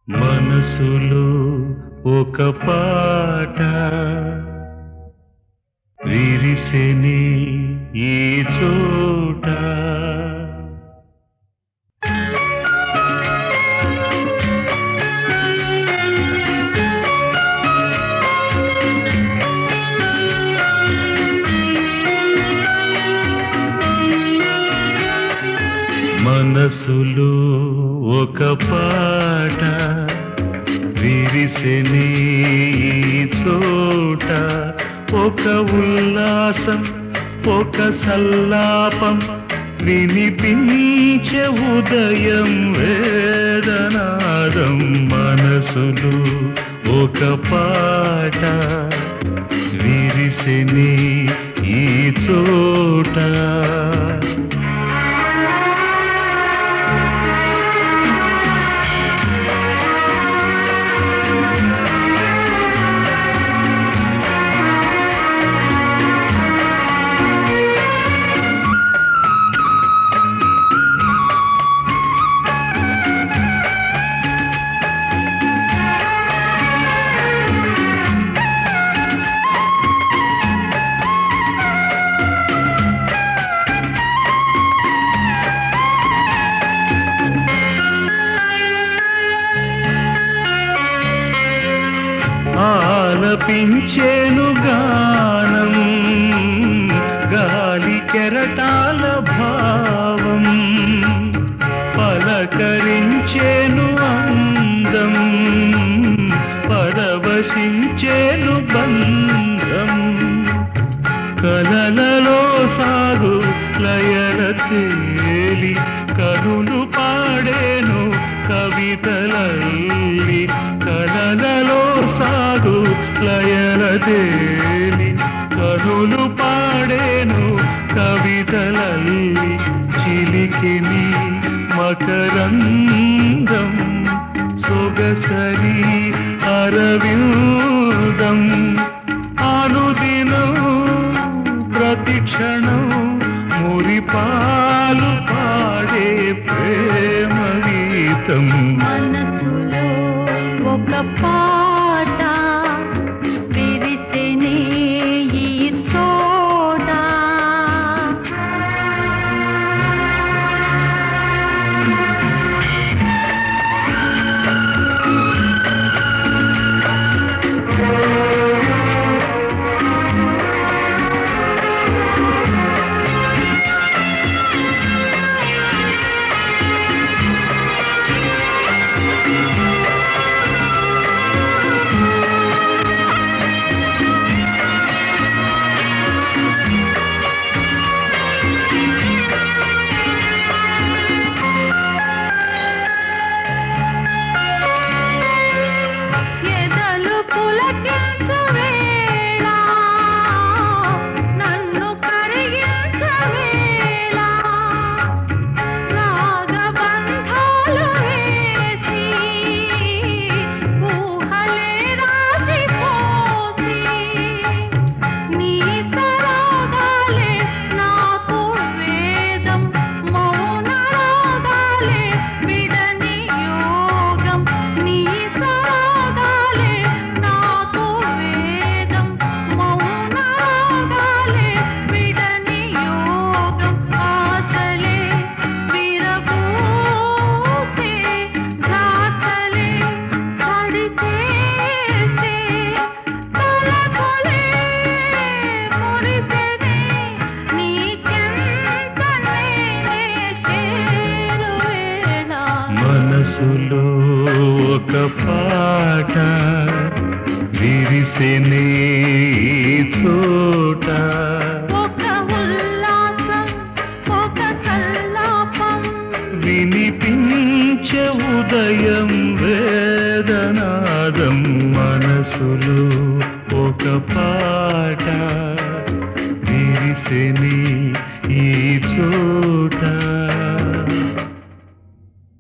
మనసులో ఒక పాట విరిసెని ఈ చోట మనసులో ఒక పాట విరిసెని ఈ చోట ఒక ఉల్లాసం ఒక సల్లాపం వినిపించే ఉదయం వేదనాదం మనసులు ఒక పాట విరిసెని ఈ చోట ఆలపించేను గానం గాలి కెరటాల భావం పలకరించేను అందం పరవశించేను బంధం కలలలో సాగు లయల తేలి కనులు పాడేను కవితలల్లి కలలలో సాగు లయల తేలి కనులు పాడేను కవితలల్లి చిలికిని మకరందం సొగసరి అరవిందం అనుదినం ప్రతిక్షణం మురిపాలు పాడే ప్రేమ గీతం మనసులో ఒక పాట విరిసెనే ఈ చోట ఎదలు పులకించు వేళ నన్ను కరిగించు వేళ రాగబంధాలు వేసి ఊహలే రాసి పోసి నీ సరాగాలే నాకు వేదం మౌన రాగాలే విడని యోగం నీ సరాగాలే నాకు వేదం మౌన రాగాలే విడని యోగం ఆశలే విరబూసే ధ్యాసలే సడిచేసే తలపులే మురిసెనే నీ చెంతనే చేరువేళ మనసులో ఒక పాట విరిసెనే ఈ చోట ఒక ఉల్లాసం ఒక సల్లాపం వినిపించే ఉదయం వేదనాదం మనసులో ఒక పాట విరిసెని ఈ చోట